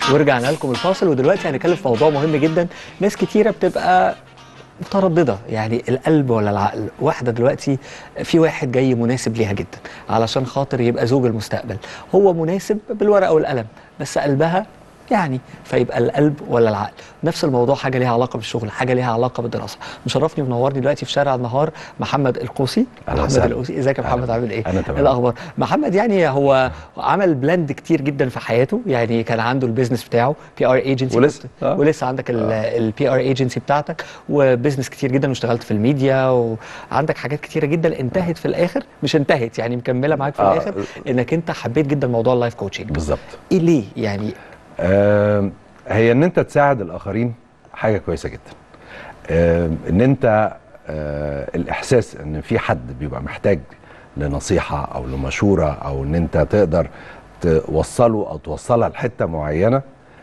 ورجعنا لكم الفاصل ودلوقتي هنتكلم في موضوع مهم جدا ناس كتيره بتبقى متردده يعني القلب ولا العقل واحده دلوقتي في واحد جاي مناسب ليها جدا علشان خاطر يبقى زوج المستقبل هو مناسب بالورقه والقلم بس قلبها يعني فيبقى القلب ولا العقل نفس الموضوع حاجه ليها علاقه بالشغل حاجه ليها علاقه بالدراسه مشرفني ومنورني دلوقتي في شارع النهار محمد القوسي أهلا محمد وسهلا. القوسي ازيك يا أهلا. محمد عامل ايه أنا تمام. إيه الاخبار محمد يعني هو عمل بلند كتير جدا في حياته يعني كان عنده البيزنس بتاعه بي ار ايجنسي ولسه. آه. ولسه عندك البي ار ايجنسي بتاعتك وبزنس كتير جدا واشتغلت في الميديا وعندك حاجات كتيره جدا انتهت في الاخر مش انتهت يعني مكمله معاك في آه. الاخر انك انت حبيت جدا موضوع اللايف كوتشنج بالظبط ايه ليه يعني آم، هي ان انت تساعد الاخرين حاجه كويسه جدا آم، ان انت آه، الاحساس ان في حد بيبقى محتاج لنصيحه او لمشوره او ان انت تقدر توصله او توصلها لحته معينه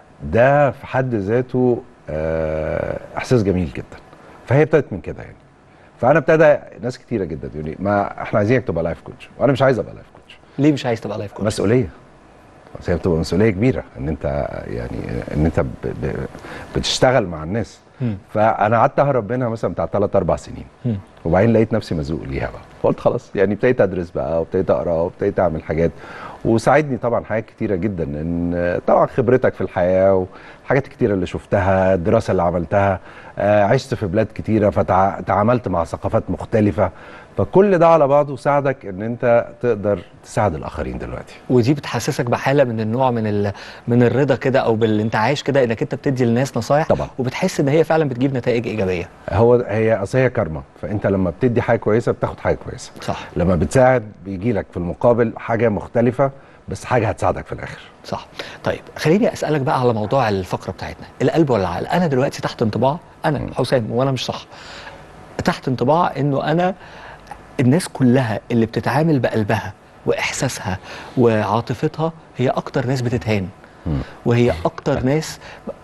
ده في حد ذاته آه، احساس جميل جدا فهي ابتدت من كده يعني فانا ابتدى ناس كتيره جدا يقول لي ما احنا عايزينك تبقى لايف كوتش وانا مش عايز ابقى لايف كوتش ليه مش عايز تبقى لايف كوتش مسؤوليه بس هي بتبقى مسؤوليه كبيره ان انت يعني ان انت ب ب بتشتغل مع الناس مم. فانا قعدت اهرب منها مثلا بتاع ثلاث اربع سنين مم. وبعدين لقيت نفسي مزوق ليها بقى فقلت خلاص يعني ابتديت ادرس بقى وابتديت اقرا وابتديت اعمل حاجات وساعدني طبعا حاجات كتيره جدا ان طبعا خبرتك في الحياه والحاجات الكتيره اللي شفتها الدراسه اللي عملتها آه، عشت في بلاد كتيره فتعاملت مع ثقافات مختلفه فكل ده على بعضه ساعدك ان انت تقدر تساعد الاخرين دلوقتي ودي بتحسسك بحاله من النوع من ال... من الرضا كده او بالانتعاش كده انك انت بتدي للناس نصايح طبعا. وبتحس ان هي فعلا بتجيب نتائج ايجابيه هو هي اصل هي كارما فانت لما بتدي حاجه كويسه بتاخد حاجه كويسه صح لما بتساعد بيجي لك في المقابل حاجه مختلفه بس حاجه هتساعدك في الاخر صح طيب خليني اسالك بقى على موضوع الفقره بتاعتنا القلب ولا العقل انا دلوقتي تحت انطباع انا مم. حسام وانا مش صح تحت انطباع انه انا الناس كلها اللي بتتعامل بقلبها واحساسها وعاطفتها هي اكتر ناس بتتهان مم. وهي اكتر ناس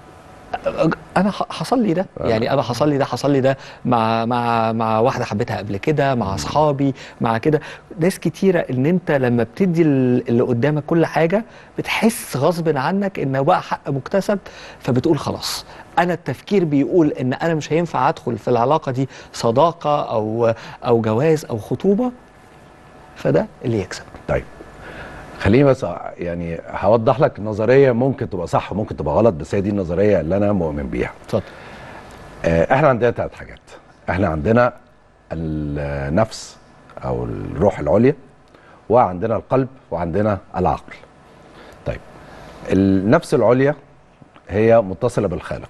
انا ح- حصل لي ده آه. يعني انا حصل لي ده حصل لي ده مع مع مع واحده حبيتها قبل كده مع اصحابي مع كده ناس كتيره ان انت لما بتدي ال- اللي قدامك كل حاجه بتحس غصب عنك انه بقى حق مكتسب فبتقول خلاص انا التفكير بيقول ان انا مش هينفع ادخل في العلاقه دي صداقه او او جواز او خطوبه فده اللي يكسب طيب خليني بس يعني هوضح لك نظريه ممكن تبقى صح وممكن تبقى غلط بس هي دي النظريه اللي انا مؤمن بيها اتفضل آه، احنا عندنا ثلاث حاجات احنا عندنا النفس او الروح العليا وعندنا القلب وعندنا العقل طيب النفس العليا هي متصله بالخالق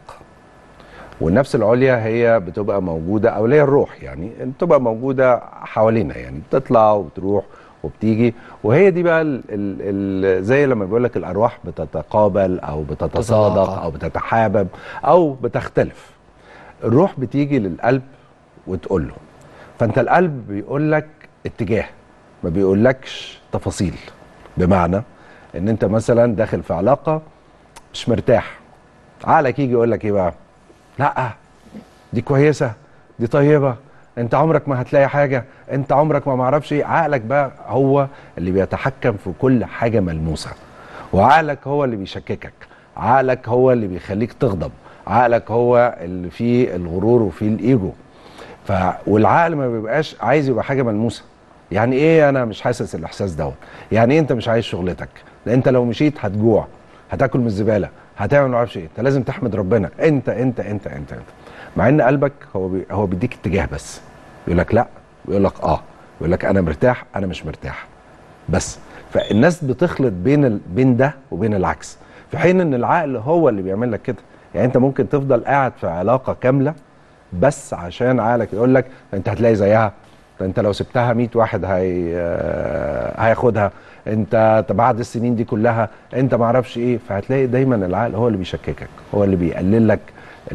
والنفس العليا هي بتبقى موجوده او اللي هي الروح يعني بتبقى موجوده حوالينا يعني بتطلع وبتروح وبتيجي وهي دي بقى ال ال ال زي لما بيقول لك الارواح بتتقابل او بتتصادق تتلاقى. او بتتحابب او بتختلف الروح بتيجي للقلب وتقول له فانت القلب بيقول لك اتجاه ما بيقولكش تفاصيل بمعنى ان انت مثلا داخل في علاقه مش مرتاح عقلك يجي يقول لك ايه بقى لا دي كويسه دي طيبه انت عمرك ما هتلاقي حاجه انت عمرك ما معرفش ايه عقلك بقى هو اللي بيتحكم في كل حاجه ملموسه وعقلك هو اللي بيشككك عقلك هو اللي بيخليك تغضب عقلك هو اللي فيه الغرور وفيه الايجو ف والعقل ما بيبقاش عايز يبقى حاجه ملموسه يعني ايه انا مش حاسس الاحساس دوت يعني ايه انت مش عايز شغلتك ده انت لو مشيت هتجوع هتاكل من الزباله هتعمل ما اعرفش ايه انت لازم تحمد ربنا انت انت انت انت انت مع ان قلبك هو بي هو بيديك اتجاه بس يقول لك لا ويقول لك اه يقول لك انا مرتاح انا مش مرتاح بس فالناس بتخلط بين ال... بين ده وبين العكس في حين ان العقل هو اللي بيعمل لك كده يعني انت ممكن تفضل قاعد في علاقه كامله بس عشان عقلك يقول لك انت هتلاقي زيها ده انت لو سبتها 100 واحد هي آه، هياخدها انت بعد السنين دي كلها انت ما اعرفش ايه فهتلاقي دايما العقل هو اللي بيشككك هو اللي بيقلل لك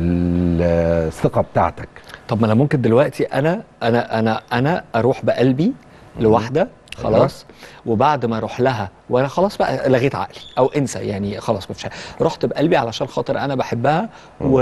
ال- الثقه بتاعتك طب ما انا ممكن دلوقتي انا انا انا انا اروح بقلبي لواحده خلاص وبعد ما اروح لها وانا خلاص بقى لغيت عقلي او انسى يعني خلاص مفيش حاجة. رحت بقلبي علشان خاطر انا بحبها و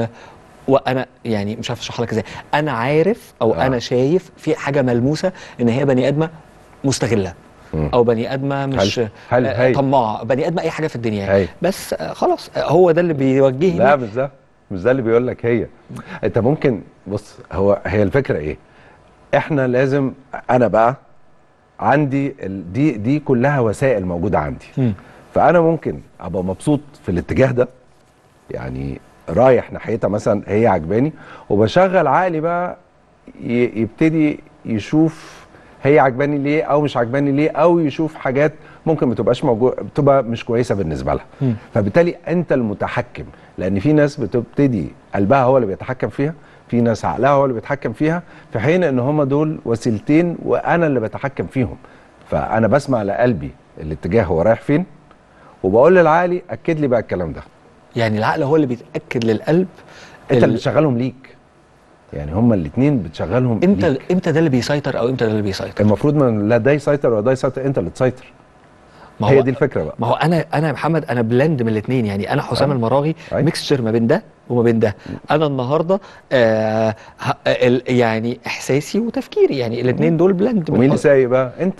وانا يعني مش عارف اشرح لك ازاي انا عارف او آه. انا شايف في حاجه ملموسه ان هي بني ادمه مستغله مم. او بني ادمه مش حلو. حلو. آه، هاي. طماعه بني ادمه اي حاجه في الدنيا يعني. هاي. بس آه، خلاص آه، هو ده اللي بيوجهني لا مش ده مش ده اللي بيقول لك هي انت ممكن بص هو هي الفكره ايه احنا لازم انا بقى عندي ال- دي دي كلها وسائل موجوده عندي مم. فانا ممكن ابقى مبسوط في الاتجاه ده يعني رايح ناحيتها مثلا هي عجباني وبشغل عقلي بقى ي- يبتدي يشوف هي عجباني ليه او مش عجباني ليه او يشوف حاجات ممكن ما تبقاش موجوده بتبقى مش كويسه بالنسبه لها مم. فبالتالي انت المتحكم لان في ناس بتبتدي قلبها هو اللي بيتحكم فيها في ناس عقلها هو اللي بيتحكم فيها في حين ان هم دول وسيلتين وانا اللي بتحكم فيهم فانا بسمع لقلبي الاتجاه هو رايح فين وبقول للعقلي اكد لي بقى الكلام ده يعني العقل هو اللي بيتاكد للقلب انت ال- اللي بتشغلهم ليك يعني هما الاثنين بتشغلهم امتى ليك. امتى ده اللي بيسيطر او امتى ده اللي بيسيطر المفروض ما لا ده يسيطر ولا ده يسيطر انت اللي تسيطر ما هي هو دي الفكره بقى ما هو انا انا يا محمد انا بلند من الاثنين يعني انا حسام آه. المراغي أيوة. ميكستشر ما بين ده وما بين ده انا النهارده آه ه- ال- يعني احساسي وتفكيري يعني الاثنين دول بلند من ومين اللي أ- سايق بقى انت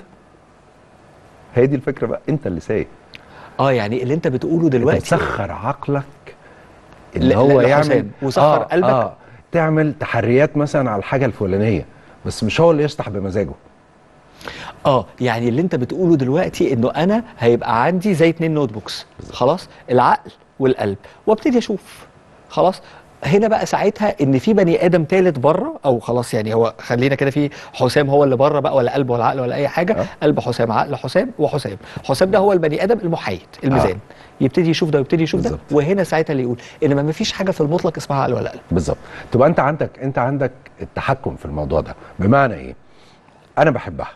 هي دي الفكره بقى انت اللي سايق اه يعني اللي انت بتقوله انت دلوقتي بتسخر عقلك ان ل- هو ل- يعمل لحسام. وسخر قلبك. تعمل تحريات مثلا على الحاجه الفلانيه بس مش هو اللي يشطح بمزاجه اه يعني اللي انت بتقوله دلوقتي انه انا هيبقى عندي زي اتنين نوت بوكس خلاص العقل والقلب وابتدي اشوف خلاص هنا بقى ساعتها ان في بني ادم تالت بره او خلاص يعني هو خلينا كده في حسام هو اللي بره بقى ولا قلب ولا عقل ولا اي حاجه آه. قلب حسام عقل حسام وحسام حسام ده هو البني ادم المحايد الميزان يبتدي يشوف ده ويبتدي يشوف ده بالظبط. وهنا ساعتها اللي يقول انما ما فيش حاجه في المطلق اسمها عقل ولا قلب بالظبط تبقى انت عندك انت عندك التحكم في الموضوع ده بمعنى ايه انا بحبها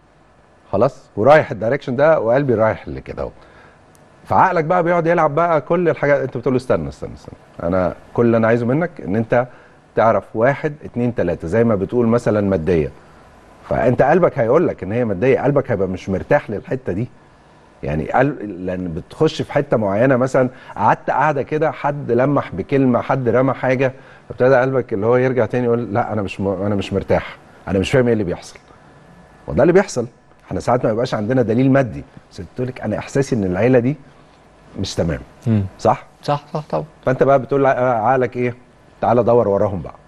خلاص ورايح الدايركشن ده وقلبي رايح لكده اهو فعقلك بقى بيقعد يلعب بقى كل الحاجات انت بتقول له استنى استنى استنى انا كل اللي انا عايزه منك ان انت تعرف واحد اتنين تلاته زي ما بتقول مثلا ماديه فانت قلبك هيقول لك ان هي ماديه قلبك هيبقى مش مرتاح للحته دي يعني قلب لان بتخش في حته معينه مثلا قعدت قاعده كده حد لمح بكلمه حد رمى حاجه فابتدى قلبك اللي هو يرجع تاني يقول لا انا مش م... انا مش مرتاح انا مش فاهم ايه اللي بيحصل وده اللي بيحصل احنا ساعات ما يبقاش عندنا دليل مادي بس قلت لك انا احساسي ان العيله دي مش تمام صح صح صح طبعا فانت بقى بتقول لعقلك ايه تعالى دور وراهم بقى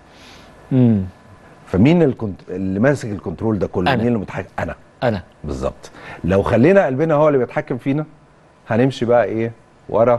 امم فمين الكنت... اللي ماسك الكنترول ده كله أنا. مين اللي متحكم انا انا بالظبط لو خلينا قلبنا هو اللي بيتحكم فينا هنمشي بقى ايه ورا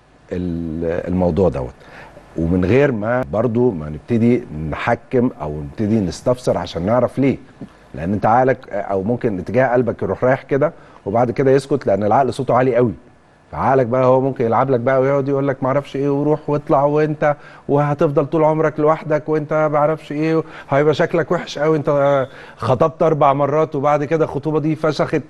ال- الموضوع دوت ومن غير ما برضو ما نبتدي نحكم او نبتدي نستفسر عشان نعرف ليه لان انت عقلك او ممكن اتجاه قلبك يروح رايح كده وبعد كده يسكت لان العقل صوته عالي قوي فعقلك بقى هو ممكن يلعب لك بقى ويقعد يقول لك ما اعرفش ايه وروح واطلع وانت وهتفضل طول عمرك لوحدك وانت ما اعرفش ايه هيبقى شكلك وحش قوي انت خطبت اربع مرات وبعد كده الخطوبه دي فشخت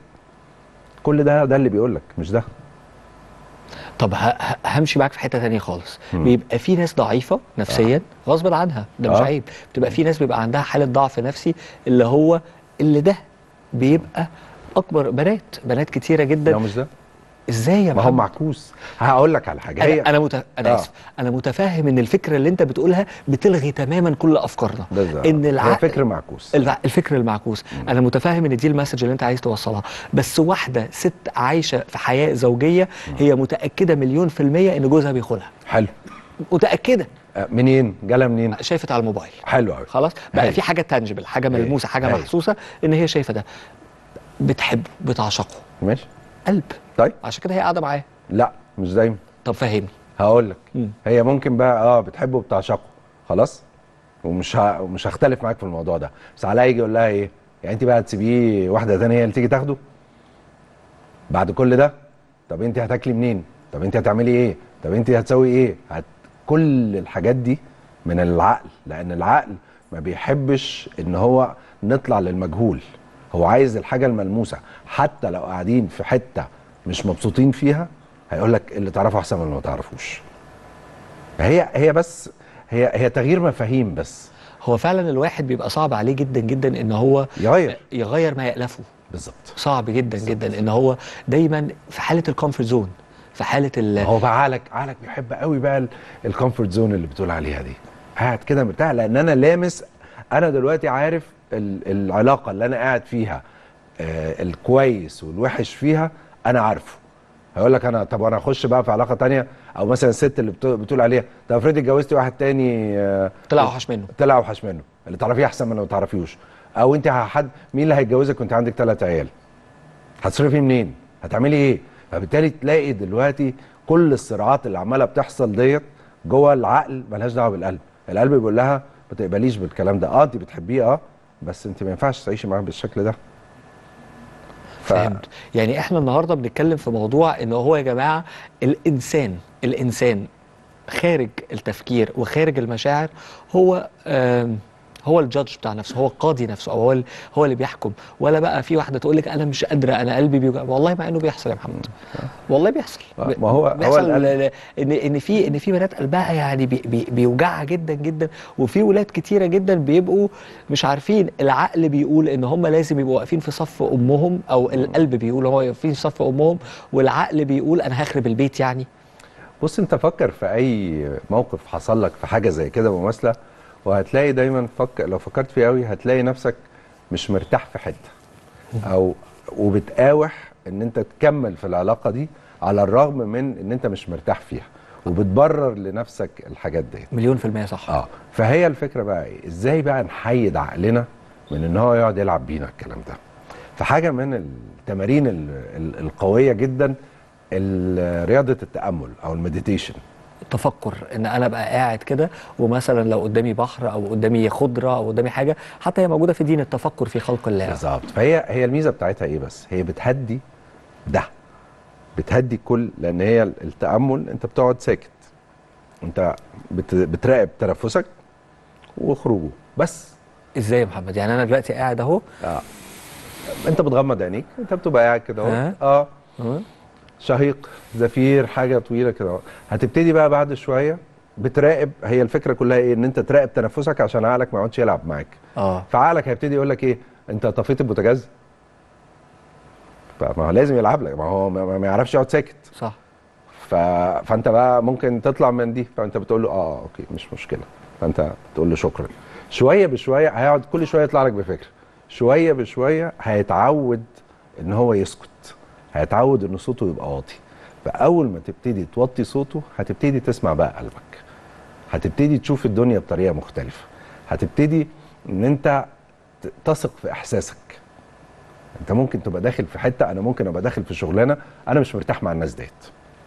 كل ده ده اللي بيقول لك مش ده طب ه- ه- همشي معاك في حته تانية خالص مم. بيبقى في ناس ضعيفه نفسيا غصب عنها ده مش آه. عيب بتبقى في ناس بيبقى عندها حاله ضعف نفسي اللي هو اللي ده بيبقى اكبر بنات بنات كتيره لا جدا مش ده ازاي يا ما هو محمد معكوس هقول لك على حاجه هي انا انا, مت... أنا آه. اسف انا متفهم ان الفكره اللي انت بتقولها بتلغي تماما كل افكارنا بالظبط. ان هي العقل فكر معكوس الع- الفكر المعكوس انا متفاهم ان دي المسج اللي انت عايز توصلها بس واحده ست عايشه في حياه زوجيه هي متاكده مليون في الميه ان جوزها بيخونها حلو متاكده آه، منين جالها منين شافت على الموبايل حلو قوي خلاص بقى هاي. في حاجه تانجبل حاجه هاي. ملموسه حاجه هاي. محسوسه ان هي شايفه ده بتحبه بتعشقه ماشي قلب طيب عشان كده هي قاعده معاه لا مش دايما طب فهمني هقول لك مم. هي ممكن بقى اه بتحبه وبتعشقه خلاص ومش ه... ومش هختلف معاك في الموضوع ده بس عليا يجي يقول لها ايه يعني انت بقى تسيبيه واحده ثانيه هي اللي تيجي تاخده بعد كل ده طب انت هتاكلي منين طب انت هتعملي ايه طب انت هتسوي ايه هت... كل الحاجات دي من العقل لان العقل ما بيحبش ان هو نطلع للمجهول هو عايز الحاجه الملموسه حتى لو قاعدين في حته مش مبسوطين فيها هيقول لك اللي تعرفه احسن من اللي ما تعرفوش هي هي بس هي هي تغيير مفاهيم بس هو فعلا الواحد بيبقى صعب عليه جدا جدا ان هو يغير يغير ما يألفه بالظبط صعب جدا جدا ان هو دايما في حاله الكومفورت زون في حاله ال هو بقى عقلك عقلك بيحب قوي بقى الكومفورت زون اللي بتقول عليها دي قاعد كده مرتاح لان انا لامس انا دلوقتي عارف ال- العلاقه اللي انا قاعد فيها آه الكويس والوحش فيها انا عارفه هيقول لك انا طب وانا اخش بقى في علاقه تانية او مثلا الست اللي بتو- بتقول عليها طب افرضي اتجوزتي واحد تاني آه، طلع اوحش منه طلع اوحش منه اللي تعرفيه احسن من اللي ما تعرفيهوش او انت حد مين اللي هيتجوزك وانت عندك ثلاث عيال هتصرفي منين هتعملي ايه فبالتالي تلاقي دلوقتي كل الصراعات اللي عماله بتحصل ديت جوه العقل ملهاش دعوه بالقلب القلب بيقول لها ما تقبليش بالكلام ده اه انت بتحبيه اه بس انت ما ينفعش تعيشي معاه بالشكل ده ف- فهمت يعني احنا النهارده بنتكلم في موضوع ان هو يا جماعه الانسان الانسان خارج التفكير وخارج المشاعر هو آم، هو الجادج بتاع نفسه هو القاضي نفسه او هو ال- هو اللي بيحكم ولا بقى في واحده تقول لك انا مش قادره انا قلبي بيوجع والله مع انه بيحصل يا محمد والله بيحصل آه، ما هو- هو بيحصل القلب- ل- ان ان في ان في بنات قلبها يعني بي بي بيوجعها جدا جدا وفي ولاد كتيره جدا بيبقوا مش عارفين العقل بيقول ان هم لازم يبقوا واقفين في صف امهم او القلب بيقول هو واقفين في صف امهم والعقل بيقول انا هخرب البيت يعني بص انت فكر في اي موقف حصل لك في حاجه زي كده مماثله وهتلاقي دايما فكر لو فكرت فيه قوي هتلاقي نفسك مش مرتاح في حته او وبتقاوح ان انت تكمل في العلاقه دي على الرغم من ان انت مش مرتاح فيها وبتبرر لنفسك الحاجات ديت مليون في المية صح اه فهي الفكره بقى ايه ازاي بقى نحيد عقلنا من ان هو يقعد يلعب بينا الكلام ده فحاجه من التمارين ال- ال- القويه جدا ال- رياضه التامل او المديتيشن التفكر ان انا ابقى قاعد كده ومثلا لو قدامي بحر او قدامي خضره او قدامي حاجه حتى هي موجوده في دين التفكر في خلق الله بالظبط فهي هي الميزه بتاعتها ايه بس هي بتهدي ده بتهدي كل لان هي التامل انت بتقعد ساكت انت بت بتراقب تنفسك وخروجه بس ازاي يا محمد يعني انا دلوقتي قاعد اهو اه انت بتغمض عينيك انت بتبقى قاعد كده اهو ها؟ اه اه شهيق زفير حاجه طويله كده اهو. هتبتدي بقى بعد شويه بتراقب هي الفكره كلها ايه ان انت تراقب تنفسك عشان عقلك ما يقعدش يلعب معاك اه فعقلك هيبتدي يقول لك ايه انت طفيت البوتاجاز فما هو لازم يلعب لك ما هو ما ما يعرفش يقعد ساكت صح ف... فانت بقى ممكن تطلع من دي فانت بتقول له اه اوكي مش مشكله فانت تقول له شكرا شويه بشويه هيقعد كل شويه يطلع لك بفكره شويه بشويه هيتعود ان هو يسكت هيتعود ان صوته يبقى واطي فاول ما تبتدي توطي صوته هتبتدي تسمع بقى قلبك هتبتدي تشوف الدنيا بطريقه مختلفه هتبتدي ان انت ت- تثق في احساسك انت ممكن تبقى داخل في حته انا ممكن ابقى داخل في شغلانه انا مش مرتاح مع الناس ديت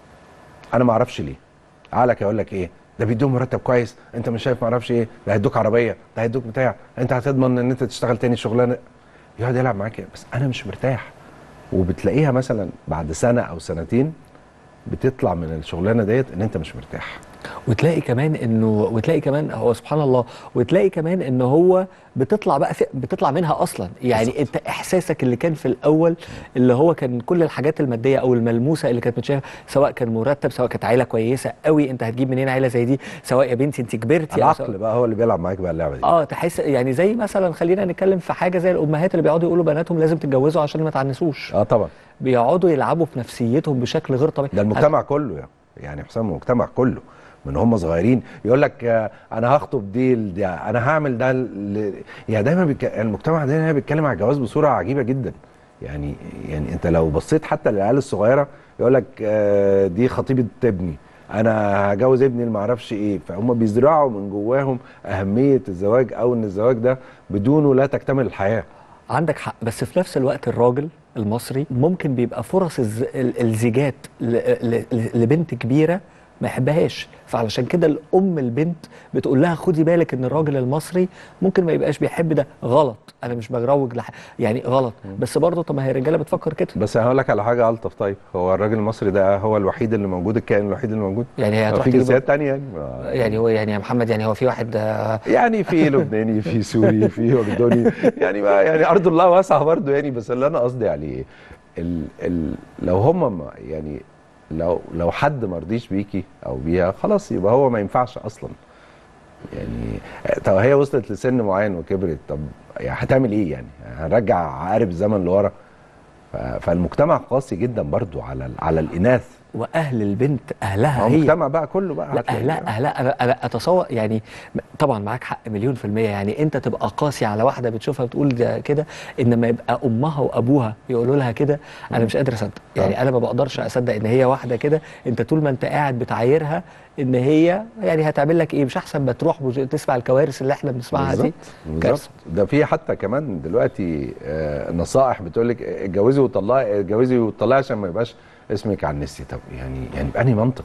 انا ما اعرفش ليه عقلك يقول لك ايه ده بيدوم مرتب كويس انت مش شايف ما اعرفش ايه ده هيدوك عربيه ده هيدوك بتاع انت هتضمن ان انت تشتغل تاني شغلانه يقعد يلعب معاك كده، بس انا مش مرتاح وبتلاقيها مثلا بعد سنه او سنتين بتطلع من الشغلانه ديت ان انت مش مرتاح وتلاقي كمان انه وتلاقي كمان هو سبحان الله وتلاقي كمان ان هو بتطلع بقى في بتطلع منها اصلا يعني بالظبط. انت احساسك اللي كان في الاول اللي هو كان كل الحاجات الماديه او الملموسه اللي كانت متشافه سواء كان مرتب سواء كانت عيله كويسه قوي انت هتجيب منين عيله زي دي سواء يا بنتي انت كبرتي أو سواء- العقل بقى هو اللي بيلعب معاك بقى اللعبه دي اه تحس يعني زي مثلا خلينا نتكلم في حاجه زي الامهات اللي بيقعدوا يقولوا بناتهم لازم تتجوزوا عشان ما تعنسوش اه طبعا بيقعدوا يلعبوا في نفسيتهم بشكل غير طبيعي ده المجتمع كله يعني يعني حسام المجتمع كله من هم صغيرين يقول لك آه، انا هخطب دي ل- ده انا هعمل ده ل... يعني دايما بيك... المجتمع دايما بيتكلم على الجواز بصوره عجيبه جدا يعني يعني انت لو بصيت حتى للعيال الصغيره يقول لك آه، دي خطيبه ابني انا هجوز ابني اللي ما اعرفش ايه فهم بيزرعوا من جواهم اهميه الزواج او ان الزواج ده بدونه لا تكتمل الحياه عندك حق بس في نفس الوقت الراجل المصري ممكن بيبقى فرص الز... ال- الزيجات ل... ل... ل- لبنت كبيره ما يحبهاش فعلشان كده الام البنت بتقول لها خدي بالك ان الراجل المصري ممكن ما يبقاش بيحب ده غلط انا مش بروج لح... يعني غلط بس برضه طب ما هي الرجاله بتفكر كده بس هقول لك على حاجه الطف طيب هو الراجل المصري ده هو الوحيد اللي موجود الكائن الوحيد اللي موجود يعني هي هو هتروح في تجيب جنسيات تانية يعني ما- يعني هو يعني يا محمد يعني هو في واحد آه، يعني في لبناني في سوري في اردني يعني ما يعني ارض الله واسعه برضه يعني بس اللي انا قصدي عليه إيه؟ ال ال لو هم ما يعني لو لو حد ما رضيش بيكي او بيها خلاص يبقى هو ما ينفعش اصلا يعني طب هي وصلت لسن معين وكبرت طب يعني هتعمل ايه يعني هنرجع عقارب الزمن لورا ف- فالمجتمع قاسي جدا برضو على ال- على الاناث واهل البنت اهلها هو هي المجتمع بقى كله بقى لا هتلاقي. اهلها اهلها انا انا اتصور يعني م- طبعا معاك حق مليون في الميه يعني انت تبقى قاسي على واحده بتشوفها بتقول ده كده انما يبقى امها وابوها يقولوا لها كده انا مش قادر اصدق يعني انا ما بقدرش اصدق ان هي واحده كده انت طول ما انت قاعد بتعايرها ان هي يعني هتعمل لك ايه مش احسن ما تروح وج- تسمع الكوارث اللي احنا بنسمعها دي بالظبط كارثة. بالظبط ده في حتى كمان دلوقتي آه، نصائح بتقول لك اتجوزي وطلعي اتجوزي وطلعي عشان ما يبقاش اسمك على النسي طب يعني يعني بأنهي منطق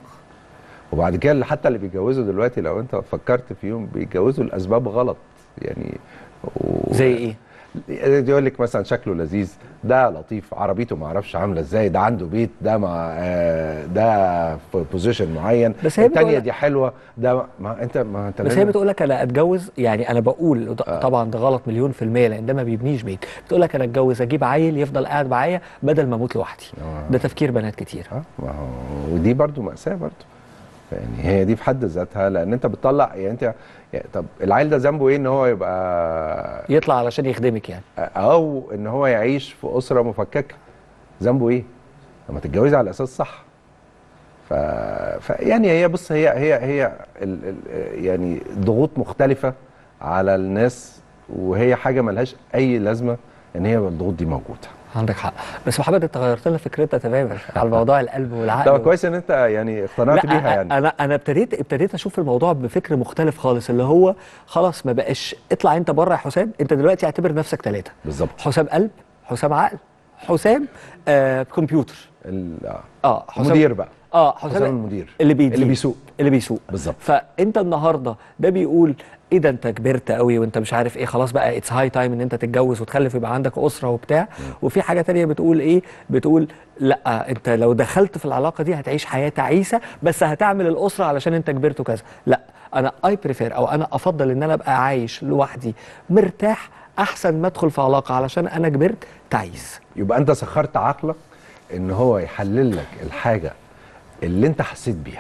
وبعد كده اللي حتى اللي بيتجوزوا دلوقتي لو انت فكرت فيهم بيتجوزوا الاسباب غلط يعني و... زي ايه يقول لك مثلا شكله لذيذ ده لطيف عربيته ما اعرفش عامله ازاي ده عنده بيت ده مع آه، ده في بوزيشن معين بس هي الثانيه بتقول- دي حلوه ده ما انت ما انت بس هي لازم- بتقول لك انا اتجوز يعني انا بقول وده- آه. طبعا ده غلط مليون في الميه لان ده ما بيبنيش بيت بتقول لك انا اتجوز اجيب عيل يفضل قاعد معايا بدل ما اموت لوحدي آه. ده تفكير بنات كتير اه ما هو ودي برضو مأساة برضو يعني هي دي في حد ذاتها لان انت بتطلع يعني انت يعني طب العيل ده ذنبه ايه ان هو يبقى يطلع علشان يخدمك يعني او ان هو يعيش في اسره مفككه ذنبه ايه لما تتجوزي على الاساس صح ف... ف يعني هي بص هي هي هي ال... ال... يعني ضغوط مختلفه على الناس وهي حاجه ملهاش اي لازمه ان هي الضغوط دي موجوده عندك حق بس محمد انت غيرت لنا فكرتنا تماما على موضوع القلب والعقل طب كويس ان انت يعني اقتنعت لا بيها يعني انا انا ابتديت ابتديت اشوف الموضوع بفكر مختلف خالص اللي هو خلاص ما بقاش اطلع انت بره يا حسام انت دلوقتي اعتبر نفسك ثلاثه بالظبط حسام قلب حسام عقل حسام آه كمبيوتر ال- آه. اه حسام مدير بقى اه حسام حسام المدير اللي بيدير اللي بيسوق اللي بيسوق بالظبط. فانت النهارده ده بيقول ايه ده انت كبرت قوي وانت مش عارف ايه خلاص بقى اتس هاي تايم ان انت تتجوز وتخلف يبقى عندك اسره وبتاع وفي حاجه تانية بتقول ايه بتقول لا انت لو دخلت في العلاقه دي هتعيش حياه تعيسه بس هتعمل الاسره علشان انت كبرت وكذا لا انا اي بريفير او انا افضل ان انا ابقى عايش لوحدي مرتاح احسن ما ادخل في علاقه علشان انا كبرت تعيس يبقى انت سخرت عقلك ان هو يحلل لك الحاجه اللي انت حسيت بيها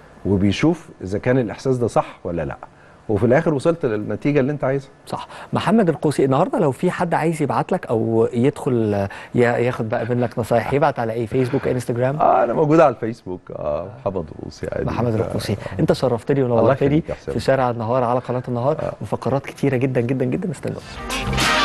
وبيشوف اذا كان الاحساس ده صح ولا لا وفي الاخر وصلت للنتيجه اللي انت عايزها صح محمد القوسي النهارده لو في حد عايز يبعت لك او يدخل آه، يا- ياخد بقى منك نصايح يبعت على ايه فيسبوك انستجرام اه انا موجود على الفيسبوك اه محمد القوسي عادي محمد ف- القوسي انت شرفتني الله ونورتني يخليك يا حسام. في شارع النهار على قناه النهار وفقرات كتيره جدا جدا جدا استنوا